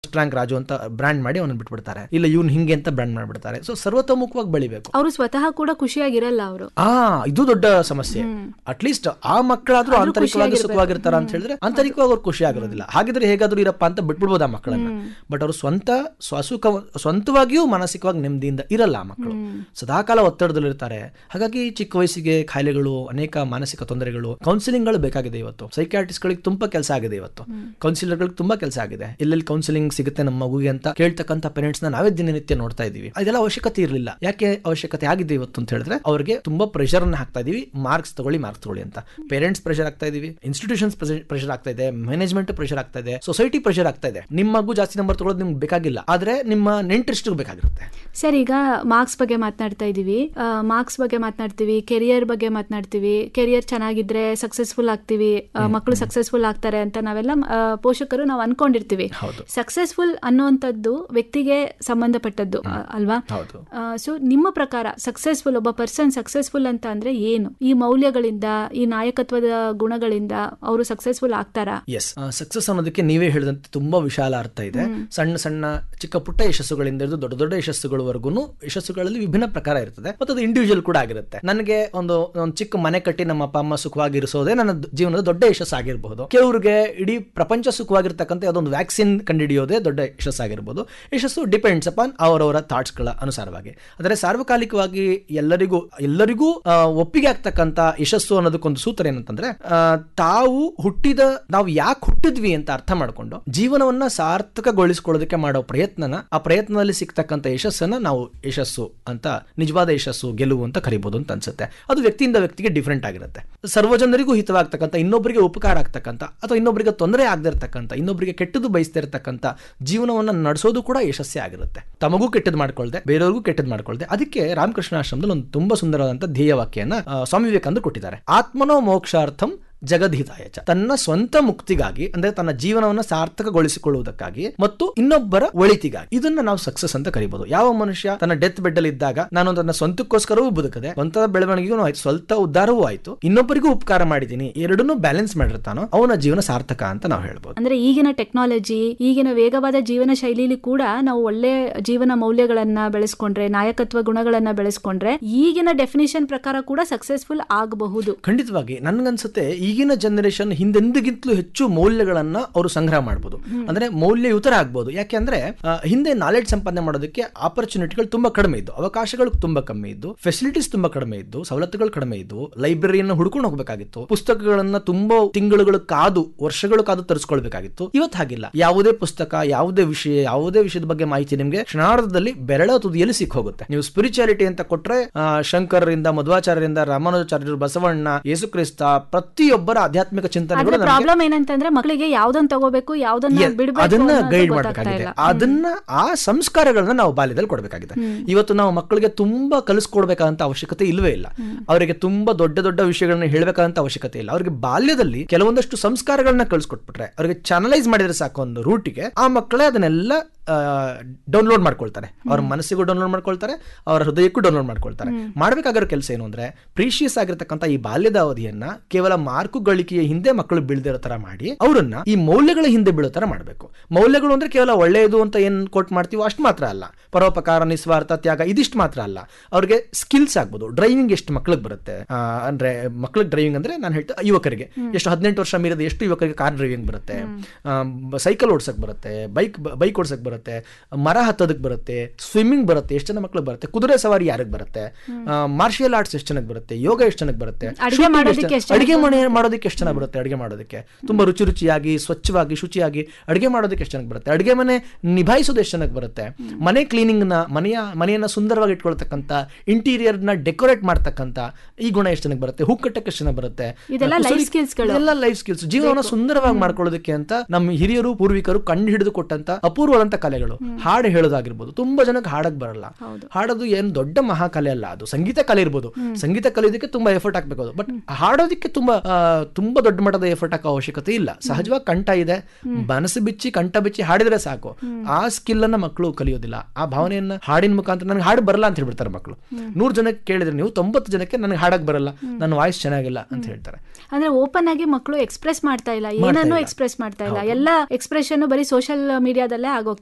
Rank Raju ಅಂತ brand ಮಾಡಿ ಅವನ್ನ ಬಿಟ್ಬಿಡ್ತಾರೆ ಇಲ್ಲ ಇವ್ನು ಹಿಂಗೆ ಅಂತ ಬ್ರ್ಯಾಂಡ್ ಮಾಡ್ಬಿಡ್ತಾರೆ ಸೊ ಸರ್ವತೋಮುಖವಾಗಿ ಬೆಳಿಬೇಕು ಅವರು ಸ್ವತಃ ಕೂಡ ಖುಷಿಯಾಗಿರಲ್ಲ ಅವರು ಆ ಇದು ದೊಡ್ಡ ಸಮಸ್ಯೆ ಅಟ್ಲೀಸ್ಟ್ ಆ ಮಕ್ಕಳಾದ್ರೂ ಆಂತರಿಕವಾಗಿ ಸುಖವಾಗಿರ್ತಾರ ಅಂತ ಹೇಳಿದ್ರೆ ಆಂತರಿಕವಾಗಿ ಅವ್ರು ಖುಷಿ ಆಗಿರೋದಿಲ್ಲ ಹಾಗಿದ್ರೆ ಹೇಗಾದ್ರೂ ಇರಪ್ಪ ಅಂತ ಬಿಟ್ಬಿಡ್ಬೋದು ಆ ಮಕ್ಕಳನ್ನ ಬಟ್ ಅವರು ಸ್ವಂತ ಸ್ವಸುಖ ಸ್ವಂತವಾಗಿಯೂ ಮಾನಸಿಕವಾಗಿ ನೆಮ್ಮದಿಯಿಂದ ಇರಲ್ಲ ಆ ಮಕ್ಕಳು ಸದಾಕಾಲ ಒತ್ತಡದಲ್ಲಿರ್ತಾರೆ ಹಾಗಾಗಿ ಚಿಕ್ಕ ವಯಸ್ಸಿಗೆ ಕಾಯಿಲೆಗಳು ಅನೇಕ ಮಾನಸಿಕ ತೊಂದರೆಗಳು ಕೌನ್ಸಿಲಿಂಗ್ಗಳು ಬೇಕಾಗಿದೆ ಇವತ್ತು ಸೈಕ್ಯಾಟಿಸ್ಟ್ಗಳಿಗೆ ತುಂಬಾ ಕೆಲಸ ಆಗಿದೆ ಇವತ್ತು ಕೌನ್ಸಿಲರ್ಗಳಿಗೆ ತುಂಬಾ ಕೆಲಸ ಆಗಿದೆ ಎಲ್ಲೆಲ್ಲಿ ಕೌನ್ಸಿಲಿಂಗ್ ಸಿಗುತ್ತೆ ನಮ್ಮ ಮಗುಗೆ ಅಂತ ಕೇಳ್ತಕ್ಕಂಥ ಪೇರೆಂಟ್ಸ್ ನ ನಾವೇ ದಿನನಿತ್ಯ ನೋಡ್ತಾ ಇದೀವಿ ಅದೆಲ್ಲ ಅವಶ್ಯಕತೆ ಇರಲಿಲ್ಲ ಯಾಕೆ ಅವಶ್ಯಕತೆ ಆಗಿದೆ ಇವತ್ತು ಅಂತ ಹೇಳಿದ್ರೆ ಅವ್ರಿಗೆ ತುಂಬಾ ಪ್ರೆಷರ್ ಅನ್ನ ಹಾಕ್ತಾ ಇದೀವಿ ಮಾರ್ಕ್ಸ್ ತಗೊಳ್ಳಿ ಮಾರ್ಕ್ಸ್ ತಗೊಳ್ಳಿ ಅಂತ ಪೇರೆಂಟ್ಸ್ ಪ್ರೆಷರ್ ಆಗ್ತಾ ಇದೀವಿ ಇನ್ಸ್ಟಿಟ್ಯೂಷನ್ಸ್ ಪ್ರೆಷರ್ ಆಗ್ತಾ ಇದೆ ಮ್ಯಾನೇಜ್ಮೆಂಟ್ ಪ್ರೆಷರ್ ಆಗ್ತಾ ಇದೆ ಸೊಸೈಟಿ ಪ್ರೆಷರ್ ಆಗ್ತಾ ಇದೆ ನಿಮ್ಮ ಮಗು ಜಾಸ್ತಿ ನಂಬರ್ ತಗೊಳ್ಳೋದು ನಿಮ್ಗೆ ಬೇಕಾಗಿಲ್ಲ ಆದ್ರೆ ನಿಮ್ಮ ನೆಂಟರಿಷ್ಟು ಬೇಕಾಗಿರುತ್ತೆ ಸರ್ ಈಗ ಮಾರ್ಕ್ಸ್ ಬಗ್ಗೆ ಮಾತನಾಡ್ತಾ ಇದೀವಿ ಮಾರ್ಕ್ಸ್ ಬಗ್ಗೆ ಮಾತನಾಡ್ತೀವಿ ಕೆರಿಯರ್ ಬಗ್ಗೆ ಮಾತನಾಡ್ತೀವಿ ಕೆರಿಯರ್ ಚೆನ್ನಾಗಿದ್ರೆ ಸಕ್ಸಸ್ಫುಲ್ ಆಗ್ತೀವಿ ಆ, ಮಕ್ಕಳು ಸಕ್ಸಸ್ಫುಲ್ ಆಗ್ತಾರೆ ಅಂತ ನಾವೆಲ್ಲ ಆ, ಪೋಷಕರು ನಾವು ಅನ್ಕೊಂಡಿರ್ತೀವಿ ಹೌದು. ಸಕ್ಸಸ್ಫುಲ್ ಅನ್ನುವಂಥದ್ದು ವ್ಯಕ್ತಿಗೆ ಸಂಬಂಧಪಟ್ಟದ್ದು ಆ, ಅಲ್ವಾ ಹೌದು ಸೊ ನಿಮ್ಮ ಪ್ರಕಾರ ಸಕ್ಸಸ್ಫುಲ್ ಒಬ್ಬ ಪರ್ಸನ್ ಸಕ್ಸಸ್ಫುಲ್ ಅಂತ ಅಂದ್ರೆ ಏನು ಈ ಮೌಲ್ಯಗಳಿಂದ ಈ ನಾಯಕತ್ವದ ಗುಣಗಳಿಂದ ಅವರು ಸಕ್ಸಸ್ಫುಲ್ ಆಗ್ತಾರಾ ಎಸ್ ಸಕ್ಸಸ್ ಅನ್ನೋದಕ್ಕೆ ನೀವೇ ಹೇಳಿದಂತೆ ತುಂಬಾ ವಿಶಾಲ ಅರ್ಥ ಇದೆ ಸಣ್ಣ ಸಣ್ಣ ಚಿಕ್ಕ ಪುಟ್ಟ ಯಶಸ್ಸುಗಳಿಂದ ಹಿಡಿದು ದೊಡ್ಡ ದೊಡ್ಡ ಯಶಸ್ಸುಗಳವರೆಗೂ ಯಶಸ್ಸುಗಳಲ್ಲಿ ವಿಭಿನ್ನ ಪ್ರಕಾರ ಇರ್ತದೆ ಮತ್ತು ಅದು ಇಂಡಿವಿಜುವಲ್ ಕೂಡ ಆಗಿರುತ್ತೆ ನನಗೆ ಒಂದು ಒಂದು ಚಿಕ್ಕ ಮನೆ ಕಟ್ಟಿ ನಮ್ಮ ಅಪ್ಪ ಅಮ್ಮ ಸುಖವಾಗಿರಿಸೋದೇ ನನ್ನ ದ- ಜೀವನದ ದೊಡ್ಡ ಯಶಸ್ಸು ಆಗಿರಬಹುದು ಕೆಲವ್ರಿಗೆ ಇಡೀ ಪ್ರಪಂಚ ಸುಖವಾಗಿರ್ತಕ್ಕಂಥ ಅದೊಂದು ವ್ಯಾಕ್ಸಿನ್ ಕಂಡುಹಿಡಿಯೋದೇ ದೊಡ್ಡ ಯಶಸ್ಸಾಗಿರ್ಬೋದು ಯಶಸ್ಸು ಡಿಪೆಂಡ್ಸ್ ಅಪಾನ್ ಅವರವರ ಥಾಟ್ಸ್ಗಳ ಅನುಸಾರವಾಗಿ ಆದರೆ ಸಾರ್ವಕಾಲಿಕವಾಗಿ ಎಲ್ಲರಿಗೂ ಎಲ್ಲರಿಗೂ ಆ, ಒಪ್ಪಿಗೆ ಆಗ್ತಕ್ಕಂಥ ಯಶಸ್ಸು ಅನ್ನೋದಕ್ಕೊಂದು ಸೂತ್ರ ಏನಂತಂದ್ರೆ ಆ, ತಾವು ಹುಟ್ಟಿದ ನಾವು ಯಾಕೆ ಹುಟ್ಟಿದ್ವಿ ಅಂತ ಅರ್ಥ ಮಾಡ್ಕೊಂಡು ಜೀವನವನ್ನ ಸಾರ್ಥಕಗೊಳಿಸ್ಕೊಳ್ಳೋದಕ್ಕೆ ಮಾಡೋ ಪ್ರಯತ್ನನ ಆ ಪ್ರಯತ್ನದಲ್ಲಿ ಸಿಗ್ತಕ್ಕಂಥ ಯಶಸ್ಸನ್ನ ನಾವು ಯಶಸ್ಸು ಅಂತ ನಿಜವಾದ ಯಶಸ್ಸು ಗೆಲುವು ಅಂತ ಕರಿಬಹುದು ಅಂತ ಅನ್ಸುತ್ತೆ ಅದು ವ್ಯಕ್ತಿಯಿಂದ ವ್ಯಕ್ತಿಗೆ ಡಿಫ್ರೆಂಟ್ ಆಗಿರುತ್ತೆ ಸರ್ವ ಜನರಿಗೂ ಹಿತವಾಗ್ತಕ್ಕಂಥ ಇನ್ನೊಬ್ಬರಿಗೆ ಉಪಕಾರ ಆಗ್ತಕ್ಕಂಥ ಅಥವಾ ಇನ್ನೊಬ್ಬರಿಗೆ ತೊಂದರೆ ಆಗದಿರ್ತಕ್ಕಂಥ ಇನ್ನೊಬ್ಬರಿಗೆ ಕೆಟ್ಟದ್ದು ಬಯಸ್ತಾ ಇರತಕ್ಕಂಥ ಜೀವನವನ್ನ ನಡೆಸೋದು ಕೂಡ ಯಶಸ್ಸೇ ಆಗಿರುತ್ತೆ ತಮಗೂ ಕೆಟ್ಟದ್ದು ಮಾಡ್ಕೊಳ್ದೆ ಬೇರೆಯವ್ರಿಗೂ ಕೆಟ್ಟದ್ದು ಮಾಡ್ಕೊಳ್ದೆ ಅದಕ್ಕೆ ರಾಮಕೃಷ್ಣ ಆಶ್ರಮದಲ್ಲಿ ಒಂದು ತುಂಬಾ ಸುಂದರವಾದಂಥ ಧ್ಯೇಯವಾಕ್ಯನ ಆ, ಸ್ವಾಮಿ ವಿವೇಕಾನಂದ ಕೊಟ್ಟಿದ್ದಾರೆ ಆತ್ಮನೋ ಮೋಕ್ಷಾರ್ಥಂ ಜಗದ್ಹಿತಾಯ ಚ ತನ್ನ ಸ್ವಂತ ಮುಕ್ತಿಗಾಗಿ ಅಂದ್ರೆ ತನ್ನ ಜೀವನವನ್ನು ಸಾರ್ಥಕಗೊಳಿಸಿಕೊಳ್ಳುವುದಕ್ಕಾಗಿ ಮತ್ತು ಇನ್ನೊಬ್ಬರ ಒಳಿತಿಗಾಗಿ ಇದನ್ನ ನಾವು ಸಕ್ಸಸ್ ಅಂತ ಕರಿಬಹುದು ಯಾವ ಮನುಷ್ಯ ತನ್ನ ಡೆತ್ ಬೆಡ್ ಅಲ್ಲಿ ಇದ್ದಾಗ ನಾನು ತನ್ನ ಸ್ವಂತಕ್ಕೋಸ್ಕರವೂ ಬದುಕದೆ ಸ್ವಂತ ಬೆಳವಣಿಗೆಗೂ ಆಯ್ತು ಸ್ವಲ್ಪ ಉದ್ಧಾರವೂ ಆಯ್ತು ಇನ್ನೊಬ್ಬರಿಗೂ ಉಪಕಾರ ಮಾಡಿದ್ದೀನಿ ಎರಡನ್ನೂ ಬ್ಯಾಲೆನ್ಸ್ ಮಾಡಿರ್ತಾನೋ ಅವನ ಜೀವನ ಸಾರ್ಥಕ ಅಂತ ನಾವು ಹೇಳ್ಬೋದು ಅಂದ್ರೆ ಈಗಿನ ಟೆಕ್ನಾಲಜಿ ಈಗಿನ ವೇಗವಾದ ಜೀವನ ಶೈಲಿಲಿ ಕೂಡ ನಾವು ಒಳ್ಳೆ ಜೀವನ ಮೌಲ್ಯಗಳನ್ನ ಬೆಳೆಸ್ಕೊಂಡ್ರೆ ನಾಯಕತ್ವ ಗುಣಗಳನ್ನ ಬೆಳೆಸ್ಕೊಂಡ್ರೆ ಈಗಿನ ಡೆಫಿನೇಷನ್ ಪ್ರಕಾರ ಕೂಡ ಸಕ್ಸಸ್ಫುಲ್ ಆಗಬಹುದು ಖಂಡಿತವಾಗಿ ನನ್ಗನ್ಸುತ್ತೆ ಈಗಿನ ಜನರೇಷನ್ ಹಿಂದೆಂದಿಗಿಂತಲೂ ಹೆಚ್ಚು ಮೌಲ್ಯಗಳನ್ನ ಅವರು ಸಂಗ್ರಹ ಮಾಡಬಹುದು ಅಂದ್ರೆ ಮೌಲ್ಯಯುತರ ಆಗ್ಬೋದು ಯಾಕೆಂದ್ರೆ ಆ, ಹಿಂದೆ ನಾಲೆಡ್ಜ್ ಸಂಪಾದನೆ ಮಾಡೋದಕ್ಕೆ ಆಪರ್ಚುನಿಟಿಗಳು ತುಂಬಾ ಕಡಿಮೆ ಇದ್ದು ಅವಕಾಶಗಳು ತುಂಬಾ ಕಮ್ಮಿ ಇದ್ದು ಫೆಸಿಲಿಟೀಸ್ ತುಂಬಾ ಕಡಿಮೆ ಇದ್ದು ಸವಲತ್ತುಗಳು ಕಡಿಮೆ ಇದ್ದು ಲೈಬ್ರರಿಯನ್ನು ಹುಡ್ಕೊಂಡು ಹೋಗ್ಬೇಕಾಗಿತ್ತು ಪುಸ್ತಕಗಳನ್ನ ತುಂಬಾ ತಿಂಗಳುಗಳು ಕಾದು ವರ್ಷಗಳು ಕಾದು ತರಿಸ್ಕೊಳ್ಬೇಕಾಗಿತ್ತು ಇವತ್ತು ಹಾಗಿಲ್ಲ ಯಾವುದೇ ಪುಸ್ತಕ ಯಾವುದೇ ವಿಷಯ ಯಾವುದೇ ವಿಷಯದ ಬಗ್ಗೆ ಮಾಹಿತಿ ನಿಮಗೆ ಕ್ಷಣಾರ್ಧದಲ್ಲಿ ಬೆರಳ ತುದಿಯಲ್ಲಿ ಸಿಕ್ ಹೋಗುತ್ತೆ ನೀವು ಸ್ಪಿರಿಚುಯಾಲಿಟಿ ಅಂತ ಕೊಟ್ರೆ ಆ, ಶಂಕರರಿಂದ ಮಧ್ವಾಚಾರ್ಯರಿಂದ ರಾಮಾನುಜಾಚಾರ್ಯರು ಬಸವಣ್ಣ ಯೇಸುಕ್ರಿಸ್ತ ಪ್ರತಿಯೊಬ್ಬರ ಆಧ್ಯಾತ್ಮಿಕ ಚಿಂತನೆಗಳು ಆದ್ರೆ ನಮ್ಗೆ ಪ್ರಾಬ್ಲಮ್ ಏನಂತಂದ್ರೆ ಮಕ್ಕಳಿಗೆ ಯಾವ್ದನ್ನ ತಗೋಬೇಕು ಯಾವ್ದನ್ನ Yes, ಬಿಡ್ಬೇಕು ಅದನ್ನ ಅನ್ನೋದು ಗೈಡ್ ಗೊತ್ತಾಗ್ತಾ ಮಾಡಬೇಕಾಗಿದೆ ಇಲ್ಲ. ಅದನ್ನ ಆ ಸಂಸ್ಕಾರಗಳನ್ನ ನಾವು ಬಾಲ್ಯದಲ್ಲಿ ಕೊಡಬೇಕಾಗಿದೆ ಇವತ್ತು ನಾವು ಮಕ್ಕಳಿಗೆ ತುಂಬಾ ಕಲಿಸ್ಕೊಡ್ಬೇಕಾದಂತ ಅವಶ್ಯಕತೆ ಇಲ್ವೇ ಇಲ್ಲ ಅವರಿಗೆ ತುಂಬಾ ದೊಡ್ಡ ದೊಡ್ಡ ವಿಷಯಗಳನ್ನ ಹೇಳ್ಬೇಕಾದಂತ ಅವಶ್ಯಕತೆ ಇಲ್ಲ ಅವರಿಗೆ ಬಾಲ್ಯದಲ್ಲಿ ಕೆಲವೊಂದಷ್ಟು ಸಂಸ್ಕಾರಗಳನ್ನ ಕಲಿಸ್ಕೊಟ್ಬಿಟ್ರೆ ಅವರಿಗೆ ಚಾನಲೈಸ್ ಮಾಡಿದ್ರೆ ಸಾಕು ಒಂದು ರೂಟಿಗೆ ಆ ಮಕ್ಕಳೇ ಅದನ್ನೆಲ್ಲ ಡೌನ್ಲೋಡ್ ಮಾಡ್ಕೊಳ್ತಾರೆ ಅವ್ರ ಮನಸ್ಸಿಗೂ ಡೌನ್ಲೋಡ್ ಮಾಡ್ಕೊಳ್ತಾರೆ ಅವರ ಹೃದಯಕ್ಕೂ ಡೌನ್ಲೋಡ್ ಮಾಡ್ಕೊಳ್ತಾರೆ ಮಾಡ್ಬೇಕಾಗಿರೋ ಕೆಲಸ ಏನು ಅಂದ್ರೆ ಪ್ರೀಶಿಯಸ್ ಆಗಿರ್ತಕ್ಕಂಥ ಈ ಬಾಲ್ಯದ ಅವಧಿಯನ್ನ ಕೇವಲ ಮಾರ್ಕು ಗಳಿಕೆಯ ಹಿಂದೆ ಮಕ್ಕಳು ಬೀಳ್ದಿರೋ ತರ ಮಾಡಿ ಅವರನ್ನ ಈ ಮೌಲ್ಯಗಳ ಹಿಂದೆ ಬೀಳೋ ತರ ಮಾಡಬೇಕು ಮೌಲ್ಯಗಳು ಅಂದ್ರೆ ಕೇವಲ ಒಳ್ಳೆಯದು ಅಂತ ಏನ್ ಕೋಟ್ ಮಾಡ್ತೀವೋ ಅಷ್ಟು ಮಾತ್ರ ಅಲ್ಲ ಪರೋಪಕಾರ ನಿಸ್ವಾರ್ಥ ತ್ಯಾಗ ಇದಿಷ್ಟು ಮಾತ್ರ ಅಲ್ಲ ಅವ್ರಿಗೆ ಸ್ಕಿಲ್ಸ್ ಆಗ್ಬೋದು ಡ್ರೈವಿಂಗ್ ಎಷ್ಟು ಮಕ್ಳಿಗೆ ಬರುತ್ತೆ ಆ, ಅಂದ್ರೆ ಮಕ್ಳಿಗೆ ಡ್ರೈವಿಂಗ್ ಅಂದ್ರೆ ನಾನು ಹೇಳ್ತಾ ಯುವಕರಿಗೆ ಎಷ್ಟು ಹದಿನೆಂಟು ವರ್ಷ ಮೀರಿದ ಎಷ್ಟು ಯುವಕರಿಗೆ ಕಾರ್ ಡ್ರೈವಿಂಗ್ ಬರುತ್ತೆ ಸೈಕಲ್ ಓಡ್ಸಕ್ ಬರುತ್ತೆ ಬೈಕ್ ಬೈಕ್ ಓಡ್ಸಕ್ ಬರುತ್ತೆ ಮರ ಹತ್ತೋದಕ್ ಬರುತ್ತೆ ಸ್ವಿಮ್ಮಿಂಗ್ ಬರುತ್ತೆ ಎಷ್ಟು ಜನ ಮಕ್ಳಿಗೆ ಬರುತ್ತೆ ಕುದುರೆ ಸವಾರಿ ಯಾರಿಗೆ ಬರುತ್ತೆ ಮಾರ್ಷಿಯಲ್ ಆರ್ಟ್ಸ್ ಎಷ್ಟು ಜನಕ್ಕೆ ಬರುತ್ತೆ ಯೋಗ ಎಷ್ಟು ಜನಕ್ಕೆ ಬರುತ್ತೆ ಅಡ್ಗೆ shooting ಮಾಡೋದಕ್ಕೆ ಎಷ್ಟು- ಎಷ್ಟು ಅಡಿಗೆ ಮನೆ ಮಾಡೋದಕ್ಕೆ ಎಷ್ಟು ಜನ ಬರುತ್ತೆ ಅಡಿಗೆ ಮಾಡೋದಕ್ಕೆ ತುಂಬಾ ರುಚಿ ರುಚಿಯಾಗಿ ಸ್ವಚ್ಛವಾಗಿ ಶುಚಿಯಾಗಿ ಅಡಿಗೆ ಮಾಡೋದಕ್ಕೆ ಎಷ್ಟು ಜನಕ್ಕೆ ಬರುತ್ತೆ ಅಡಿಗೆ ಮನೆ ನಿಭಾಯಿಸೋದು ಎಷ್ಟು ಜನಕ್ಕೆ ಬರುತ್ತೆ ಮನೆ ಕ್ಲೀನಿಂಗ್ ನ ಮನೆಯ ಮನೆಯನ್ನ ಸುಂದರವಾಗಿ ಇಟ್ಕೊಳ್ತಕ್ಕಂಥ ಇಂಟೀರಿಯರ್ ನ ಡೆಕೋರೇಟ್ ಮಾಡ್ತಕ್ಕಂಥ ಈ ಗುಣ ಎಷ್ಟು ಜನಕ್ಕೆ ಬರುತ್ತೆ ಹೂ ಕಟ್ಟಕ್ಕೆ ಎಷ್ಟು ಜನ ಬರುತ್ತೆ ಇದೆಲ್ಲ ಕುಸುರಿ- life skillsಗಳು. ಇದೆಲ್ಲ ಲೈಫ್ ಸ್ಕಿಲ್ಸ್ ಜೀವನವನ್ನು ಸುಂದರವಾಗಿ ಮಾಡ್ಕೊಳ್ಳೋದಕ್ಕೆ ಅಂತ ನಮ್ಮ ಹಿರಿಯರು ಪೂರ್ವಿಕರು ಕಂಡು ಹಿಡಿದು ಕೊಟ್ಟಂತ ಅಪೂರ್ವವಾದಂತ ಕಲೆಗಳು ಹಾಡು ಹೇಳೋದಾಗಿರ್ಬೋದು ತುಂಬಾ ಜನಕ್ಕೆ ಹಾಡಕ್ ಬರಲ್ಲ ಹೌದು. ಹಾಡೋದು ಏನು ದೊಡ್ಡ ಮಹಾಕಲೆ ಅಲ್ಲ ಅದು ಸಂಗೀತ ಕಲೆ ಇರ್ಬೋದು ಸಂಗೀತ ಕಲಿಯೋದಕ್ಕೆ ತುಂಬಾ ಎಫರ್ಟ್ ಹಾಕ್ಬೇಕು ಅದು ಬಟ್ ಹಾಡೋದಕ್ಕೆ ತುಂಬಾ ಆ, ತುಂಬಾ ದೊಡ್ಡ ಮಟ್ಟದ ಎಫರ್ಟ್ ಹಾಕೋ ಅವಶ್ಯಕತೆ ಇಲ್ಲ ಸಹಜವಾಗಿ ಕಂಠ ಇದೆ ಮನಸ್ಸು ಬಿಚ್ಚಿ ಕಂಠ ಬಿಚ್ಚಿ ಹಾಡಿದ್ರೆ ಸಾಕು ಆ ಸ್ಕಿಲ್ ಅನ್ನ ಮಕ್ಕಳು ಕಲಿಯೋದಿಲ್ಲ ಆ ಭಾವನೆಯನ್ನ ಹಾಡಿನ ಮುಖಾಂತರ ನನಗೆ ಹಾಡು ಬರಲ್ಲ ಅಂತ ಹೇಳ್ಬಿಡ್ತಾರೆ ಮಕ್ಕಳು ನೂರು ಜನಕ್ಕೆ ಕೇಳಿದ್ರೆ ನೀವು ತೊಂಬತ್ತು ಜನಕ್ಕೆ ನನಗೆ ಹಾಡಕ್ ಬರಲ್ಲ ನನ್ನ ವಾಯ್ಸ್ ಚೆನ್ನಾಗಿಲ್ಲ ಅಂತ ಹೇಳ್ತಾರೆ ಅಂದ್ರೆ ಓಪನ್ ಆಗಿ ಮಕ್ಕಳು ಎಕ್ಸ್ಪ್ರೆಸ್ ಮಾಡ್ತಾ ಇಲ್ಲ ಏನನ್ನೂ ಎಕ್ಸ್ಪ್ರೆಸ್ ಮಾಡ್ತಾ ಇಲ್ಲ ಎಲ್ಲ ಎಕ್ಸ್ಪ್ರೆಷನ್ ಬರೀ ಸೋಷಿಯಲ್ ಮೀಡಿಯಾದಲ್ಲೇ ಆಗೋಗ್ತಾ